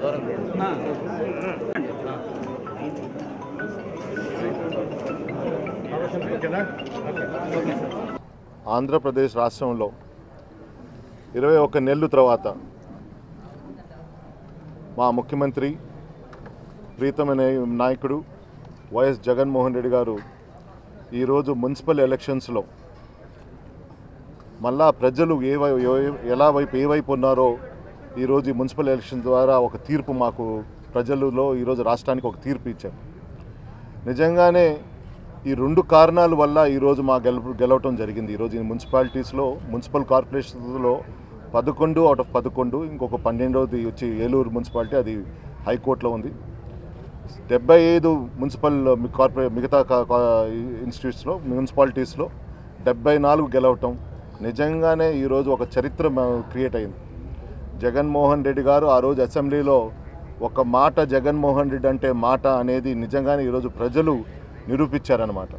ఆంధ్రప్రదేశ్ రాష్ట్రంలో ఇరవై ఒక్క నెలలు తర్వాత మా ముఖ్యమంత్రి ప్రీతమైన నాయకుడు వైఎస్ జగన్మోహన్ రెడ్డి గారు ఈరోజు మున్సిపల్ ఎలక్షన్స్లో మళ్ళా ప్రజలు ఏ వై ఏ- ఎలా వైపు ఏ వైపు ఉన్నారో ఈరోజు ఈ మున్సిపల్ ఎలక్షన్ ద్వారా ఒక తీర్పు మాకు ప్రజలలో ఈరోజు రాష్ట్రానికి ఒక తీర్పు ఇచ్చారు నిజంగానే ఈ రెండు కారణాల వల్ల ఈరోజు మా గెల గెలవటం జరిగింది ఈరోజు ఈ మున్సిపాలిటీస్లో మున్సిపల్ కార్పొరేషన్స్లో పదకొండు అవుట్ ఆఫ్ పదకొండు ఇంకొక పన్నెండవది వచ్చి ఏలూరు మున్సిపాలిటీ అది హైకోర్టులో ఉంది డెబ్బై ఐదు మున్సిపల్ కార్పొరే మిగతా కా- కా- ఇన్స్టిట్యూట్స్లో మున్సిపాలిటీస్లో డెబ్బై నాలుగు గెలవటం నిజంగానే ఈరోజు ఒక చరిత్ర క్రియేట్ అయింది జగన్మోహన్ రెడ్డి గారు ఆ రోజు అసెంబ్లీలో ఒక మాట జగన్మోహన్ రెడ్డి అంటే మాట అనేది నిజంగానే ఈరోజు ప్రజలు నిరూపించారనమాట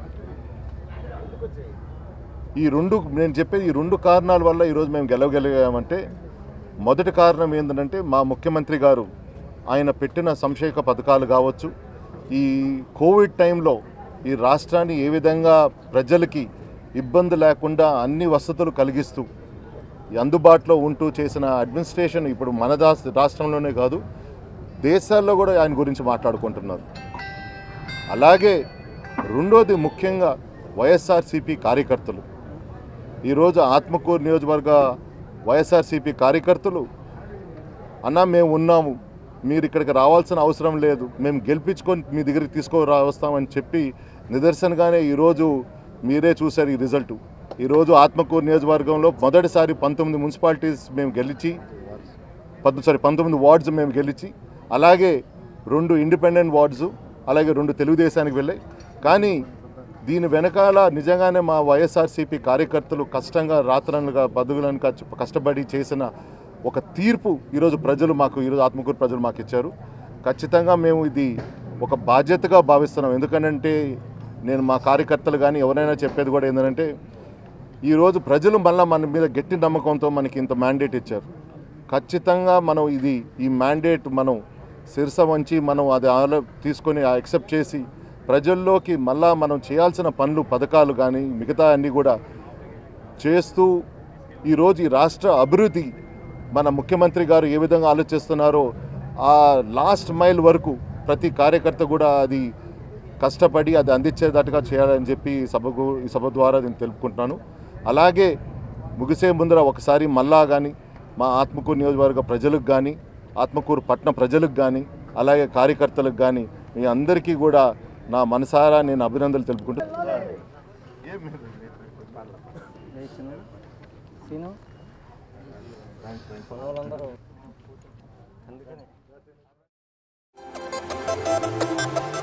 ఈ రెండు నేను చెప్పేది ఈ రెండు కారణాల వల్ల ఈరోజు మేము గెలవగలిగామంటే మొదటి కారణం ఏంటంటే మా ముఖ్యమంత్రి గారు ఆయన పెట్టిన సంక్షేమ పథకాలు కావచ్చు ఈ కోవిడ్ టైంలో ఈ రాష్ట్రాన్ని ఏ విధంగా ప్రజలకి ఇబ్బంది లేకుండా అన్ని వసతులు కలిగిస్తూ ఈ అందుబాటులో ఉంటూ చేసిన అడ్మినిస్ట్రేషన్ ఇప్పుడు మన దాస్ రాష్ట్రంలోనే కాదు దేశాల్లో కూడా ఆయన గురించి మాట్లాడుకుంటున్నారు అలాగే రెండోది ముఖ్యంగా వైఎస్ఆర్సీపీ కార్యకర్తలు ఈరోజు ఆత్మకూరు నియోజకవర్గ వైఎస్ఆర్సీపీ కార్యకర్తలు అన్న మేము ఉన్నాము మీరు ఇక్కడికి రావాల్సిన అవసరం లేదు మేము గెలిపించుకొని మీ దగ్గరికి తీసుకురా వస్తామని చెప్పి నిదర్శనగానే ఈరోజు మీరే చూశారు ఈ రిజల్ట్ ఈరోజు ఆత్మకూరు నియోజకవర్గంలో మొదటిసారి పంతొమ్మిది మున్సిపాలిటీస్ మేము గెలిచి పద్దు సారీ పంతొమ్మిది వార్డ్స్ మేము గెలిచి అలాగే రెండు ఇండిపెండెంట్ వార్డ్స్ అలాగే రెండు తెలుగుదేశానికి వెళ్ళాయి కానీ దీని వెనకాల నిజంగానే మా వైఎస్ఆర్సీపీ కార్యకర్తలు కష్టంగా రాత్రనగా బదుగులను కష్టపడి చేసిన ఒక తీర్పు ఈరోజు ప్రజలు మాకు ఈరోజు ఆత్మకూరు ప్రజలు మాకు ఇచ్చారు ఖచ్చితంగా మేము ఇది ఒక బాధ్యతగా భావిస్తున్నాం ఎందుకంటే నేను మా కార్యకర్తలు కానీ ఎవరైనా చెప్పేది కూడా ఏంటంటే ఈరోజు ప్రజలు మళ్ళీ మన మీద గట్టి నమ్మకంతో మనకి ఇంత మ్యాండేట్ ఇచ్చారు ఖచ్చితంగా మనం ఇది ఈ మ్యాండేట్ మనం శిరస వంచి మనం అది ఆలో తీసుకొని యాక్సెప్ట్ చేసి ప్రజల్లోకి మళ్ళా మనం చేయాల్సిన పనులు పథకాలు కానీ మిగతా అన్నీ కూడా చేస్తూ ఈరోజు ఈ రాష్ట్ర అభివృద్ధి మన ముఖ్యమంత్రి గారు ఏ విధంగా ఆలోచిస్తున్నారో ఆ లాస్ట్ మైల్ వరకు ప్రతి కార్యకర్త కూడా అది కష్టపడి అది అందించేటట్టుగా చేయాలని చెప్పి ఈ సభకు ఈ సభ ద్వారా నేను తెలుపుకుంటున్నాను అలాగే ముగిసే ముందర ఒకసారి మళ్ళా కానీ మా ఆత్మకూరు నియోజకవర్గ ప్రజలకు కానీ ఆత్మకూరు పట్టణ ప్రజలకు కానీ అలాగే కార్యకర్తలకు కానీ మీ అందరికీ కూడా నా మనసారా నేను అభినందనలు తెలుపుకుంటూ సీను వాళ్ళందరూ అందుకని